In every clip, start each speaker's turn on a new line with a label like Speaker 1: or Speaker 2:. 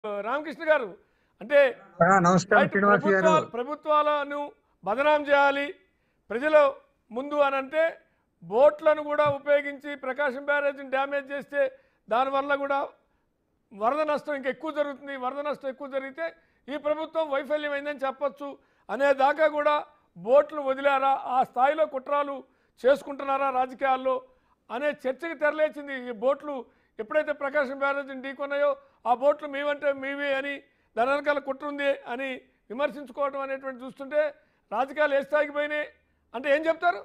Speaker 1: రామకృష్ణ గారు అంటే
Speaker 2: ఆ, నమస్కారం
Speaker 1: రైట్
Speaker 2: శ్రీనివాస్ గారు
Speaker 1: ప్రభుత్వాలు ప్రభుత్వాలను బదనాం చేయాలి ప్రజలు ముందు అని అంటే బోట్లను కూడా ఉపయోగించి ప్రకాశం బ్యారేజ్ని డ్యామేజ్ చేస్తే దానివల్ల కూడా వరద నష్టం ఇంకా ఎక్కువ జరుగుతుంది వరద నష్టం ఎక్కువ జరిగితే ఈ ప్రభుత్వం వైఫల్యమైందని చెప్పొచ్చు అనేదాకా కూడా బోట్లు వదిలారా ఆ స్థాయిలో కుట్రాలు చేసుకుంటున్నారా రాజకీయాల్లో అనే చర్చకి తెరలేచింది ఈ బోట్లు ఎప్పుడైతే ప్రకాశం బ్యారేజ్ని ఢీకొన్నాయో ఆ బోట్లు మీవంటే మీవి అని దాని వెనకాల కుట్ర ఉంది అని విమర్శించుకోవడం అనేటువంటి చూస్తుంటే రాజకీయాలు ఏ స్థాయికి పోయినాయి అంటే ఏం చెప్తారు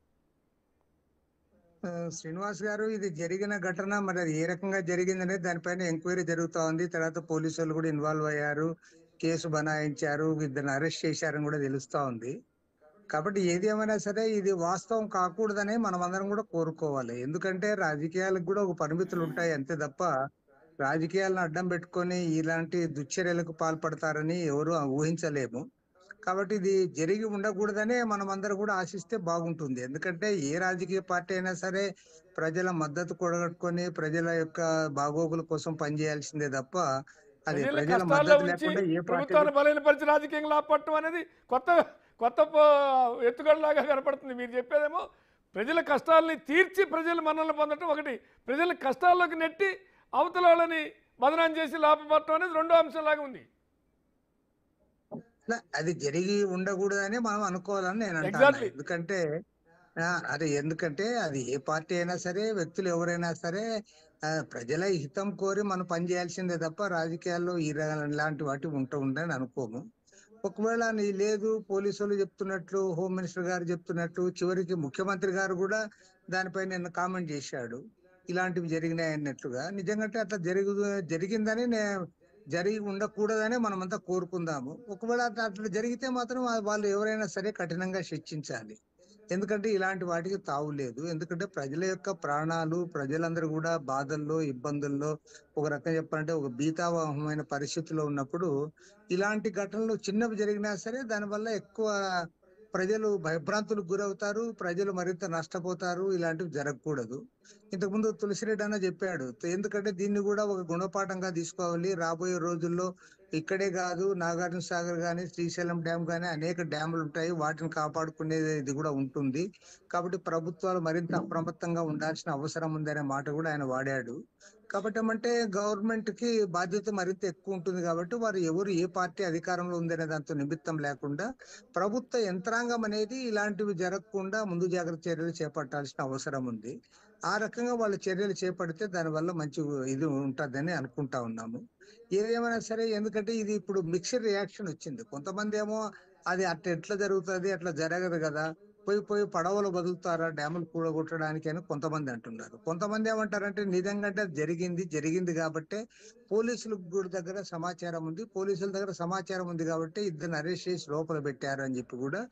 Speaker 2: ఆ, శ్రీనివాస్ గారు ఇది జరిగిన ఘటన మరి అది ఏ రకంగా జరిగిందనే దానిపైన ఎంక్వైరీ జరుగుతా ఉంది తర్వాత పోలీసు వాళ్ళు కూడా ఇన్వాల్వ్ అయ్యారు కేసు బనాయించారు ఇద్దరిని అరెస్ట్ చేశారని కూడా తెలుస్తా ఉంది కాబట్టి ఏది ఏమైనా సరే ఇది వాస్తవం కాకూడదనే మనం అందరం కూడా కోరుకోవాలి ఎందుకంటే రాజకీయాలకు కూడా ఒక పరిమితులు ఉంటాయి అంతే తప్ప రాజకీయాలను అడ్డం పెట్టుకొని ఇలాంటి దుశ్చర్యలకు పాల్పడతారని ఎవరు ఊహించలేము కాబట్టి ఇది జరిగి ఉండకూడదనే మనం అందరం కూడా ఆశిస్తే బాగుంటుంది ఎందుకంటే ఏ రాజకీయ పార్టీ అయినా సరే ప్రజల మద్దతు కూడగట్టుకొని ప్రజల యొక్క బాగోగుల కోసం పనిచేయాల్సిందే తప్ప అది
Speaker 1: ప్రజల
Speaker 2: ప్రజల
Speaker 1: కష్టాల్లో
Speaker 2: మద్దతు
Speaker 1: ఉంచి
Speaker 2: లేకుండా ఏ పార్టీ
Speaker 1: ప్రభుత్వాన్ని బలహీనపరిచి రాజకీయంగా లాపట్టడం అనేది కొత్త కొత్త పో- ఎత్తుగడలాగా కనపడుతుంది మీరు చెప్పేదేమో ప్రజల కష్టాలని తీర్చి ప్రజల మన్నలను పొందడం ఒకటి ప్రజల కష్టాల్లోకి నెట్టి అవతల వాళ్ళని బదనాం చేసి లాభపడటం అనేది రెండో అంశంలాగా ఉంది
Speaker 2: లే, అది జరిగి ఉండకూడదని మనం అనుకోవాలని నేను అంటాను
Speaker 1: Exactly.
Speaker 2: ఎందుకంటే ఆ, అదే ఎందుకంటే అది ఏ పార్టీ అయినా సరే వ్యక్తులు ఎవరైనా సరే ఆ, ప్రజల హితం కోరి మనం పనిచేయాల్సిందే తప్ప రాజకీయాల్లో ఈ ర- ఇలాంటి వాటి ఉంటూ ఉండని అనుకోము ఒకవేళ నీ లేదు పోలీసులు చెప్తున్నట్లు హోమ్ మినిస్టర్ గారు చెప్తున్నట్లు చివరికి ముఖ్యమంత్రి గారు కూడా దానిపై నిన్న కామెంట్ చేశాడు ఇలాంటివి జరిగినాయి అన్నట్లుగా నిజంగా అట్లా జరుగు జరిగిందని నే జరిగి ఉండకూడదనే మనమంతా కోరుకుందాము ఒకవేళ అట్లా అట్లా జరిగితే మాత్రం వా- వాళ్ళు ఎవరైనా సరే కఠినంగా శిక్షించాలి ఎందుకంటే ఇలాంటి వాటికి తావు లేదు ఎందుకంటే ప్రజల యొక్క ప్రాణాలు ప్రజలందరూ కూడా బాధల్లో ఇబ్బందుల్లో ఒక రకంగా చెప్పాలంటే ఒక భీతావహమైన పరిస్థితిలో ఉన్నప్పుడు ఇలాంటి ఘటనలు చిన్నవి జరిగినా సరే దానివల్ల ఎక్కువ ప్రజలు భయభ్రాంతులకు గురవుతారు ప్రజలు మరింత నష్టపోతారు ఇలాంటివి జరగకూడదు ఇంతకుముందు తులసిరెడ్డి అన్న చెప్పాడు ఎందుకంటే దీన్ని కూడా ఒక గుణపాఠంగా తీసుకోవాలి రాబోయే రోజుల్లో ఇక్కడే కాదు నాగార్జున సాగర్ గాని శ్రీశైలం డ్యామ్ గాని అనేక డ్యాములు ఉంటాయి వాటిని కాపాడుకునేది ఇది కూడా ఉంటుంది కాబట్టి ప్రభుత్వాలు మరింత అప్రమత్తంగా ఉండాల్సిన అవసరం ఉందనే మాట కూడా ఆయన వాడాడు కాబట్టి ఏమంటే గవర్నమెంట్ కి బాధ్యత మరింత ఎక్కువ ఉంటుంది కాబట్టి వారు ఎవరు ఏ పార్టీ అధికారంలో ఉందనే దాంతో నిమిత్తం లేకుండా ప్రభుత్వ యంత్రాంగం అనేది ఇలాంటివి జరగకుండా ముందు జాగ్రత్త చర్యలు చేపట్టాల్సిన అవసరం ఉంది ఆ రకంగా వాళ్ళు చర్యలు చేపడితే దానివల్ల మంచి ఇది ఉంటుందని అనుకుంటా ఉన్నాము ఏదేమైనా సరే ఎందుకంటే ఇది ఇప్పుడు మిక్సర్ రియాక్షన్ వచ్చింది కొంతమంది ఏమో అది అట్లా ఎట్లా జరుగుతుంది అట్లా జరగదు కదా పోయి పోయి పడవలు బదులుతారా డ్యాములు కూడగొట్టడానికి అని కొంతమంది అంటున్నారు కొంతమంది ఏమంటారంటే నిజంగా అంటే అది జరిగింది జరిగింది కాబట్టి పోలీసుల గుడి దగ్గర సమాచారం ఉంది పోలీసుల దగ్గర సమాచారం ఉంది కాబట్టి ఇద్దరిని అరెస్ట్ చేసి లోపల పెట్టారు అని చెప్పి కూడా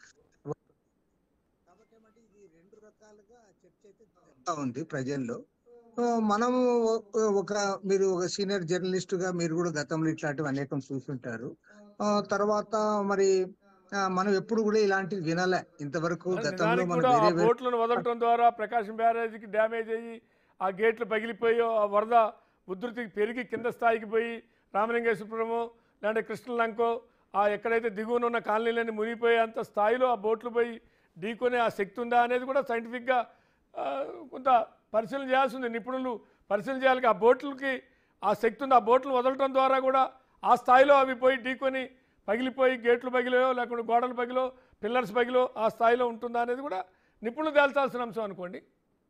Speaker 2: కాబట్టి ఏమంటే ఇది రెండు రకాలుగా చర్చ అయితే జరుగుతా ఉంది ప్రజల్లో ఆ, మనము ఒక- ఒక మీరు ఒక సీనియర్ జర్నలిస్ట్ గా మీరు కూడా గతంలో ఇట్లాంటివి అనేకం చూసుంటారు ఆ, తర్వాత మరి ఆ, మనం ఎప్పుడు కూడా ఇలాంటివి వినలే ఇంతవరకు గతంలో
Speaker 1: దానికి
Speaker 2: మనం
Speaker 1: కూడా ఆ
Speaker 2: వేరే వేరే
Speaker 1: బోట్లను వదలటం ద్వారా ప్రకాశం బ్యారేజీకి డ్యామేజ్ అయ్యి ఆ గేట్లు పగిలిపోయి ఆ వరద ఉధృతికి పెరిగి కింద స్థాయికి పోయి రామలింగేశ్వరపురము లేదంటే కృష్ణలంకో ఆ ఎక్కడైతే దిగువన ఉన్న కాలనీలన్నీ మునిగిపోయేంత స్థాయిలో ఆ బోట్లు పోయి ఢీకొనే ఆ శక్తి ఉందా అనేది కూడా సైంటిఫిక్గా ఆ, కొంత పరిశీలన చేయాల్సి ఉంది నిపుణులు పరిశీలన చేయాలి ఆ బోట్లకి ఆ శక్తి ఉంది ఆ బోట్లు వదలటం ద్వారా కూడా ఆ స్థాయిలో అవి పోయి ఢీకొని పగిలిపోయి గేట్లు పగిలో లేకుంటే గోడలు పగిలో పిల్లర్స్ పగిలో ఆ స్థాయిలో ఉంటుందా అనేది కూడా నిపుణులు తేల్చాల్సిన అంశం అనుకోండి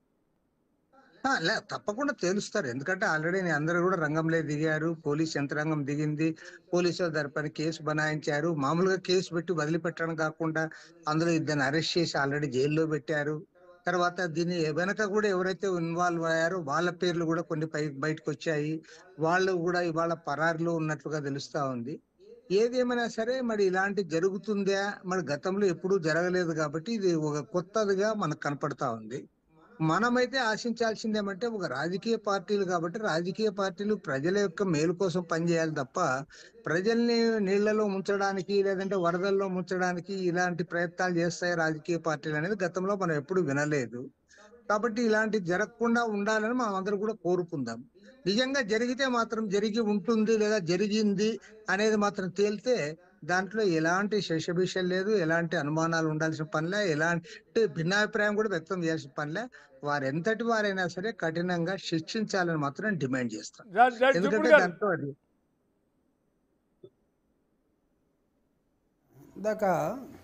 Speaker 2: ఆ, లే తప్పకుండా తేలుస్తారు ఎందుకంటే ఆల్రెడీ అందరూ కూడా రంగంలో దిగారు పోలీస్ యంత్రాంగం దిగింది పోలీసులు దానిపైన కేసు బనాయించారు మామూలుగా కేసు పెట్టి వదిలిపెట్టడం కాకుండా అందులో ఇద్దరిని అరెస్ట్ చేసి ఆల్రెడీ జైల్లో పెట్టారు తర్వాత దీని వెనక కూడా ఎవరైతే ఇన్వాల్వ్ అయ్యారో వాళ్ళ పేర్లు కూడా కొన్ని పై బయటకు వచ్చాయి వాళ్ళు కూడా ఇవాళ పరారులో ఉన్నట్లుగా తెలుస్తా ఉంది ఏదేమైనా సరే మరి ఇలాంటి జరుగుతుందా మరి గతంలో ఎప్పుడూ జరగలేదు కాబట్టి ఇది ఒక కొత్తదిగా మనకు కనపడతా ఉంది మనమైతే ఆశించాల్సింది ఏమంటే ఒక రాజకీయ పార్టీలు కాబట్టి రాజకీయ పార్టీలు ప్రజల యొక్క మేలు కోసం పనిచేయాలి తప్ప ప్రజల్ని నీళ్లలో ముంచడానికి లేదంటే వరదల్లో ముంచడానికి ఇలాంటి ప్రయత్నాలు చేస్తాయి రాజకీయ పార్టీలు అనేది గతంలో మనం ఎప్పుడు వినలేదు కాబట్టి ఇలాంటి జరగకుండా ఉండాలని మనం అందరూ కూడా కోరుకుందాం నిజంగా జరిగితే మాత్రం జరిగి ఉంటుంది లేదా జరిగింది అనేది మాత్రం తేలితే దాంట్లో ఎలాంటి శశభిషం లేదు ఎలాంటి అనుమానాలు ఉండాల్సిన పనిలే ఎలాంటి భిన్నాభిప్రాయం కూడా వ్యక్తం చేయాల్సిన పనిలే వారు ఎంతటి వారైనా సరే కఠినంగా శిక్షించాలని మాత్రం డిమాండ్ చేస్తాం
Speaker 1: జ- జ-
Speaker 2: ఎందుకంటే
Speaker 1: త్రిపుల్ గారు
Speaker 2: దాంట్లో అది
Speaker 3: ఇందాక